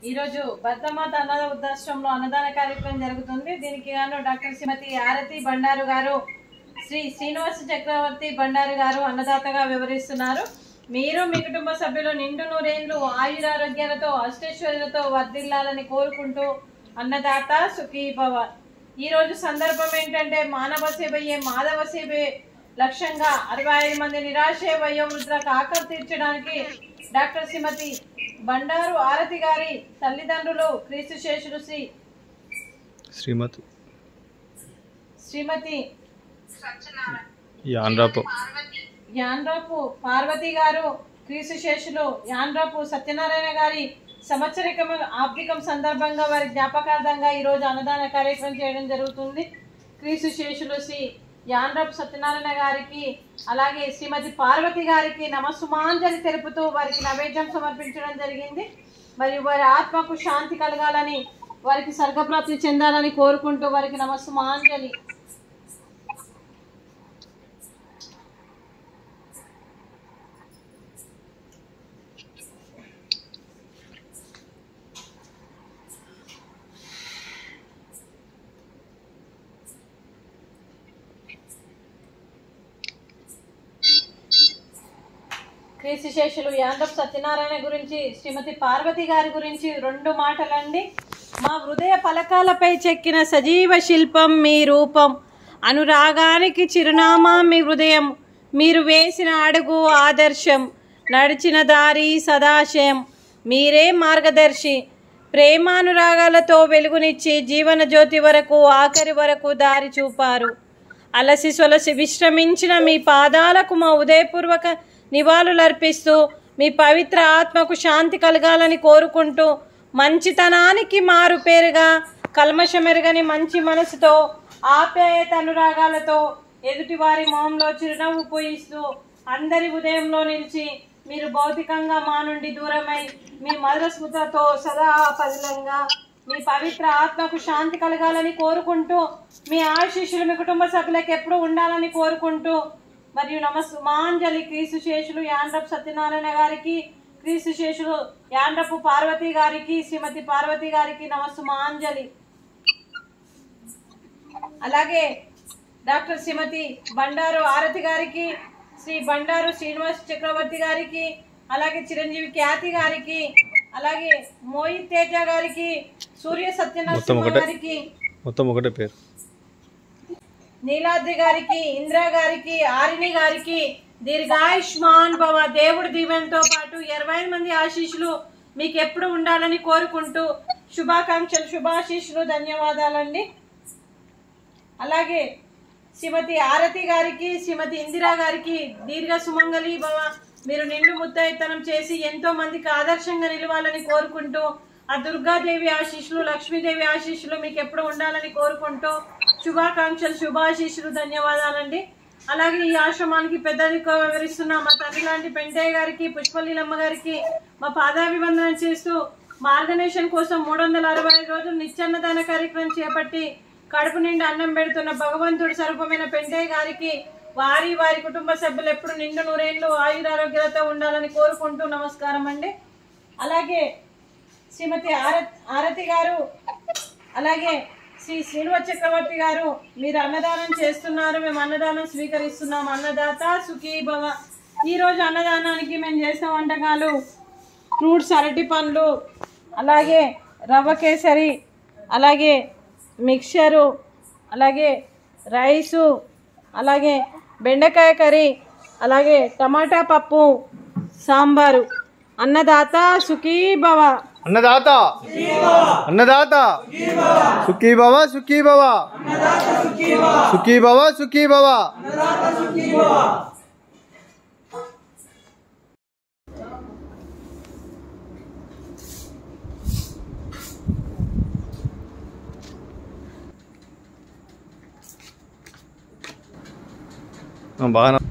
ఈరోజు భద్రమాత అన్నద వృద్ధాశ్రమంలో అన్నదాన కార్యక్రమం జరుగుతుంది దీనికి గాను డాక్టర్ శ్రీమతి ఆరతి బండారు గారు శ్రీ శ్రీనివాస చక్రవర్తి బండారు గారు అన్నదాతగా వివరిస్తున్నారు మీరు మీ కుటుంబ సభ్యులు నిండు నూరేళ్లు ఆయురారోగ్యాలతో అష్టైశ్వర్యాలతో వర్ధిల్లాలని కోరుకుంటూ అన్నదాత సుఖీ భవ ఈ రోజు సందర్భం ఏంటంటే మానవ సేవయే మాధవ సేవే లక్ష్యంగా అరవై ఐదు మంది నిరాశ వయోవృద్ధులకు ఆకలి తీర్చడానికి డాక్టర్ శ్రీమతి బండారు ఆరతి గారి తల్లిదండ్రులు క్రీస్తు శేషులు శ్రీ శ్రీమతి శ్రీమతి యాన్రాపు యాన్రాపు పార్వతి గారు క్రీస్తు శేషులు యాన్రాపు సత్యనారాయణ గారి సంవత్సరికం ఆబ్దికం సందర్భంగా వారి జ్ఞాపకార్థంగా ఈరోజు అన్నదాన కార్యక్రమం చేయడం జరుగుతుంది క్రీస్తు శేషులు శ్రీ యాన్రాపు సత్యనారాయణ గారికి అలాగే శ్రీమతి పార్వతి గారికి నమస్సుమాంజలి తెలుపుతూ వారికి నైవేద్యం సమర్పించడం జరిగింది మరియు వారి ఆత్మకు శాంతి కలగాలని వారికి స్వర్గప్రాప్తి చెందాలని కోరుకుంటూ వారికి నమస్సుమాంజలి క్రీస్తుశేషులు యాండప్ సత్యనారాయణ గురించి శ్రీమతి పార్వతి గారి గురించి రెండు మాటలండి మా హృదయ పలకాలపై చెక్కిన సజీవ శిల్పం మీ రూపం అనురాగానికి చిరునామా మీ హృదయం మీరు వేసిన అడుగు ఆదర్శం నడిచిన దారి సదాశయం మీరే మార్గదర్శి ప్రేమానురాగాలతో వెలుగునిచ్చి జీవన జ్యోతి వరకు ఆఖరి వరకు దారి చూపారు అలసి సొలసి విశ్రమించిన మీ పాదాలకు మా ఉదయపూర్వక నివాళులర్పిస్తూ మీ పవిత్ర ఆత్మకు శాంతి కలగాలని కోరుకుంటూ మంచితనానికి మారు పేరుగా కల్మషమెరగని మంచి మనసుతో ఆప్యాయత అనురాగాలతో ఎదుటివారి మొహంలో చిరునవ్వు పూయిస్తూ అందరి ఉదయంలో నిలిచి మీరు భౌతికంగా మా నుండి దూరమై మీ మధుర స్మృతతో సదా పదిలంగా మీ పవిత్ర ఆత్మకు శాంతి కలగాలని కోరుకుంటూ మీ ఆశీస్సులు మీ కుటుంబ సభ్యులకు ఎప్పుడు ఉండాలని కోరుకుంటూ మరియు నమస్ మాంజలి క్రీస్తు శేషులు యాండ్రపు సత్యనారాయణ గారికి క్రీస్తు శేషులు యాండ్రపు పార్వతి గారికి శ్రీమతి పార్వతి గారికి నమస్సు మాంజలి అలాగే డాక్టర్ శ్రీమతి బండారు ఆరతి గారికి శ్రీ బండారు శ్రీనివాస్ చక్రవర్తి గారికి అలాగే చిరంజీవి ఖ్యాతి గారికి అలాగే మోహిత్ తేజ గారికి సూర్య మొత్తం సత్యనారాయణ ఒకటే. గారికి మొత్తం ఒకటే పేరు నీలాద్రి గారికి ఇందిరా గారికి ఆరిని గారికి దీర్ఘాయుష్మాన్ భవ దేవుడి దీవెనతో పాటు ఇరవై ఐదు మంది ఆశీస్సులు మీకు ఎప్పుడు ఉండాలని కోరుకుంటూ శుభాకాంక్షలు శుభాశీస్సులు ధన్యవాదాలండి అలాగే శ్రీమతి ఆరతి గారికి శ్రీమతి ఇందిరా గారికి దీర్ఘ సుమంగళి భవ మీరు నిండు ముత్తైతనం చేసి ఎంతో మందికి ఆదర్శంగా నిలవాలని కోరుకుంటూ ఆ దుర్గాదేవి ఆశీస్సులు లక్ష్మీదేవి ఆశీస్సులు మీకు ఎప్పుడు ఉండాలని కోరుకుంటూ శుభాకాంక్షలు శుభాశీస్సులు ధన్యవాదాలండి అలాగే ఈ ఆశ్రమానికి పెద్దదిగా వివరిస్తున్న మా తండ్రి లాంటి పెంటయ్య గారికి పుష్పలీలమ్మ గారికి మా పాదాభివందనం చేస్తూ మార్గనేషన్ కోసం మూడు వందల అరవై ఐదు రోజులు నిత్యాన్నదాన కార్యక్రమం చేపట్టి కడుపు నిండా అన్నం పెడుతున్న భగవంతుడి స్వరూపమైన పెంటయ్య గారికి వారి వారి కుటుంబ సభ్యులు ఎప్పుడు నిండు నూరేళ్లు ఆయురారోగ్యాలతో ఉండాలని కోరుకుంటూ నమస్కారం అండి అలాగే శ్రీమతి ఆర ఆరతి గారు అలాగే శ్రీ శ్రీనివాస చక్రవర్తి గారు మీరు అన్నదానం చేస్తున్నారు మేము అన్నదానం స్వీకరిస్తున్నాం అన్నదాత సుఖీ భవ ఈరోజు అన్నదానానికి మేము చేసిన వంటకాలు ఫ్రూట్స్ అరటి పండ్లు అలాగే రవ్వ కేసరి అలాగే మిక్చరు అలాగే రైసు అలాగే బెండకాయ కర్రీ అలాగే టమాటా పప్పు సాంబారు అన్నదాత సుఖీ భవ అన్నదాత అన్నదాత సుఖీ భవ సుఖీ భవ సుఖీ భవ సుఖీ భవ బాగా